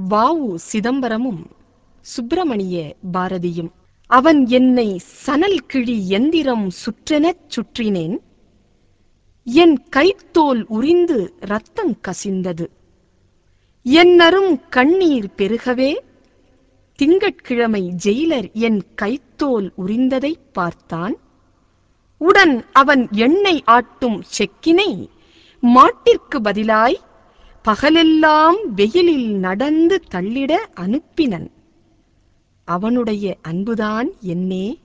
வாவு சிதம்பரமும் சுப்பிரமணிய பாரதியும் அவன் என்னை சணல் கிழி எந்திரம் சுற்றெனச் சுற்றினேன் என் கைத்தோல் உரிந்து ரத்தம் கசிந்தது என்னரும் கண்ணீர் பெருகவே திங்கட்கிழமை ஜெயிலர் என் கைத்தோல் உரிந்ததைப் பார்த்தான் உடன் அவன் எண்ணெய் ஆட்டும் செக்கினை மாட்டிற்கு பதிலாய் பகலெல்லாம் வெயிலில் நடந்து தள்ளிட அனுப்பினன் அவனுடைய அன்புதான் என்னே